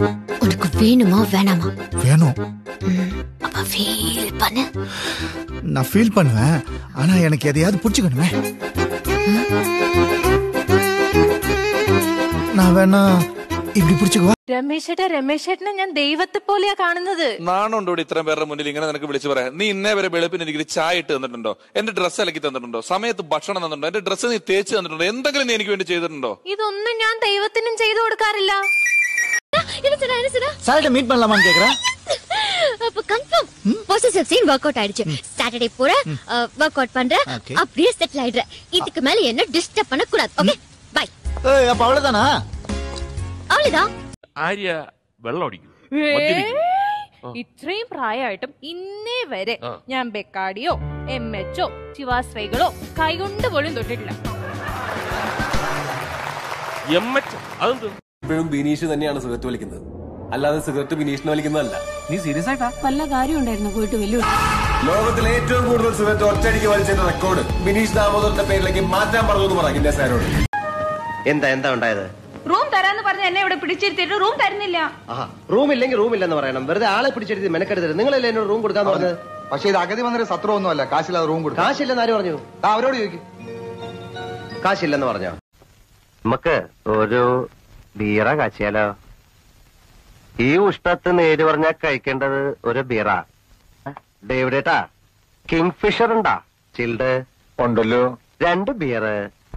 உனக்கு வேணுமா வேணாமா வேணும் அப்ப ஃபீல் பண்ணு நான் ஃபீல் பண்ணுவேன் ஆனா எனக்கு எதையாவது புடிச்சுக்கணுமே நான் வேணா இப்படி புடிச்சுக்குவா രമേശേട്ടാ രമേശേട്ടനെ ഞാൻ ദൈവത്തെ പോലെയാ കാണുന്നത് നാണുണ്ടോ ഇവിടെ ഇത്രയും പേരുടെ മുന്നിൽ ഇങ്ങനെ നിനക്ക് വിളിച്ചു പറയാം നീ ഇന്നേ വരെ വെളുപ്പിന് എനിക്ക് ചായ ഇട്ട് തന്നിട്ടുണ്ടോ എന്റെ ഡ്രസ്സ് ഇലക്കി തന്നിട്ടുണ്ടോ സമയത്ത് ഭക്ഷണം തന്നിട്ടുണ്ടോ എന്റെ ഡ്രസ്സ് നീ തേച്ച് തന്നിട്ടുണ്ടോ എന്തെങ്കിലും നീ എനിക്ക് വേണ്ടി ചെയ്തിട്ടുണ്ടോ ഇതൊന്നും ഞാൻ ദൈവത്തിനും ചെയ്തു കൊടുക്കാറില്ല என்ன சொன்னா என்ன சொன்னா சார்ட்ட மீட் பண்ணலாமான்னு கேக்குறேன் அப்ப confirm possessive scene work out ஆயிடுச்சு சாட்டர்டே போற ஒர்க் அவுட் பண்ற Okay. அப்படியே செட்டில் ஆயிடுற இதுக்கு மேல என்ன டிஸ்டர்ப் பண்ண கூடாது ஓகே பை ஏய் அப்ப அவ்வளவுதானா அவ்வளவுதான் ആര്യ വെള്ളം അടിക്കും ഇത്രയും പ്രായമായിട്ടും ഇന്നേ വരെ ഞാൻ ബെക്കാടിയോ എം എച്ചോ ശിവാശ്രൈകളോ കൈകൊണ്ട് പോലും തൊട്ടിട്ടില്ല എം എച്ച് അതെന്ത് ഇപ്പോഴും ബിനീഷ് തന്നെയാണ് സിഗരറ്റ് വലിക്കുന്നത് അല്ലാതെ സിഗരറ്റ് ബിനീഷിന് വലിക്കുന്നതല്ല നീ സീരിയസ് ആയിട്ടാ വല്ല കാര്യം ഉണ്ടായിരുന്നു പോയിട്ട് വലിയ ലോകത്തിലെ ഏറ്റവും കൂടുതൽ സിഗരറ്റ് ഒറ്റയടിക്ക് വലിച്ചതിന്റെ റെക്കോർഡ് ബിനീഷ് ദാമോദറിന്റെ പേരിലേക്ക് മാറ്റാൻ പറഞ്ഞു എന്ന് പറ ഗിന്നസ് സാരോട് എന്താ എന്താ ഉണ്ടായത് റൂം തരാന്ന് പറഞ്ഞ് എന്നെ ഇവിടെ പിടിച്ചിരുത്തിയിട്ട് റൂം തരുന്നില്ല ആഹാ റൂം ഇല്ലെങ്കിൽ റൂം ഇല്ലെന്ന് പറയണം വെറുതെ ആളെ പിടിച്ചെടുത്ത് മെനക്കെടുത്തത് നിങ്ങളല്ലേ എന്നോട് റൂം കൊടുക്കാന്ന് പറഞ്ഞത് പക്ഷേ ഇത് അഗതി വന്നൊരു സത്രമൊന്നുമല്ല കാശില്ലാതെ റൂം കൊടുക്കും കാശില്ലെന്ന് ആര് പറഞ്ഞു ആ, അവരോട് ചോദിക്കും കാശില്ലെന്ന് പറഞ്ഞോ നമുക്ക് ഒരു ബീറ കാച്ചിയാലോ ഈ ഉഷ്ണത്ത് നേര് പറഞ്ഞാൽ കഴിക്കേണ്ടത് ഒരു ബീറ ഡേവിഡേട്ടാ കിങ് ഫിഷർ ഉണ്ടാ ചിൽഡ് ഉണ്ടല്ലോ രണ്ട് ബിയറ്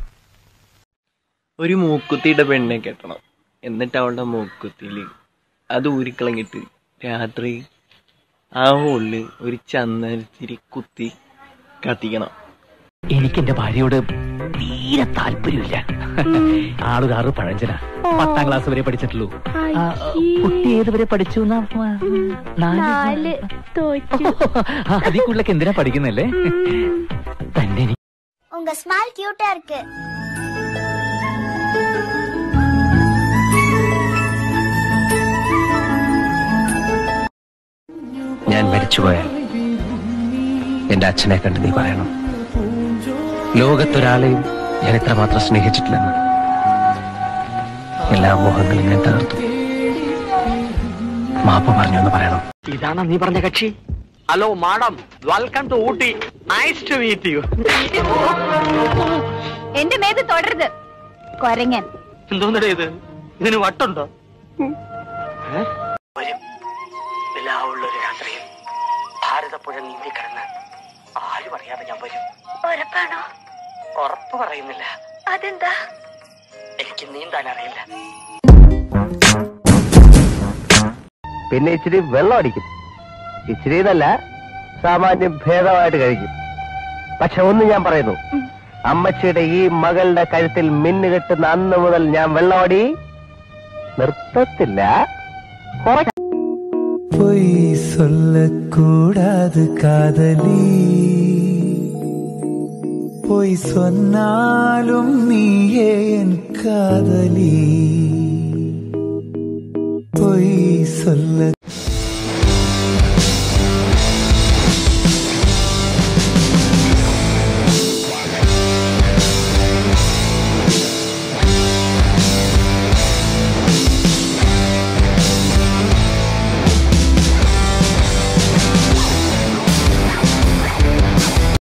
ഒരു മൂക്കുത്തിയുടെ പെണ്ണെ കെട്ടണം എന്നിട്ട് അവളുടെ മൂക്കുത്തിയിൽ അത് ഊരിക്കളഞ്ഞിട്ട് രാത്രി ആ ഹോളില് ഒരു ചന്ദനത്തിരി കുത്തി കത്തിക്കണം എനിക്ക് എന്റെ ഭാര്യയോട് തീരെ താല്പര്യമില്ല ആളൊരു ആറ് പഴഞ്ചനാ പത്താം ക്ലാസ് വരെ പഠിച്ചിട്ടുള്ളൂ ആ, കുട്ടി ഏത് വരെ പഠിച്ചു എന്നാ? നാല് ആ, അതിൽ കൂടുതലൊക്കെ എന്തിനാ പഠിക്കുന്നല്ലേ തന്നെ എനിക്ക് உங்க ஸ்மைல் கியூட்டா இருக்கு ഞാൻ മരിച്ചുപോയാൽ എന്റെ അച്ഛനെ കണ്ട് നീ പറയണം ലോകത്തൊരാളെയും ഞാൻ എത്രമാത്രം സ്നേഹിച്ചിട്ടില്ലെന്ന് എല്ലാ മോഹങ്ങളും ഞാൻ തകർത്തു മാപ്പ് പറഞ്ഞു എന്ന് പറയണം ഇതാണോ നീ പറഞ്ഞ കക്ഷി hello madam welcome to Ooty nice to meet you എന്റെ മേത്ത് തുടരുത് കൊരങ്ങൻ എന്തോന്നടേ ഇത് ഇതിന് വട്ടുണ്ടോ ഒരു രാത്രിയിൽ ഭാരതപ്പുഴ നീന്തി കിടന്ന് ആരും അറിയാതെ ഞാൻ വരും ഉറപ്പാണോ ഉറപ്പ് പറയുന്നില്ല അതെന്താ എനിക്ക് നീന്താൻ അറിയില്ല പിന്നെ ഇച്ചിരി വെള്ളം അടിക്കും ഇച്ചിരി എന്നല്ല സാമാന്യം ഭേദമായിട്ട് കഴിക്കും പക്ഷെ ഒന്ന് ഞാൻ പറയുന്നു അമ്മച്ചിയുടെ ഈ മകളുടെ കഴുത്തിൽ മിന്നു കെട്ടുന്ന അന്ന് മുതൽ ഞാൻ വെള്ളമടി നിർത്തത്തില്ല കുറ- பொய் சொல்லக்கூடாது காதலி பொய் சொன்னாலும் நீயே என் காதலி பொய் சொல்ல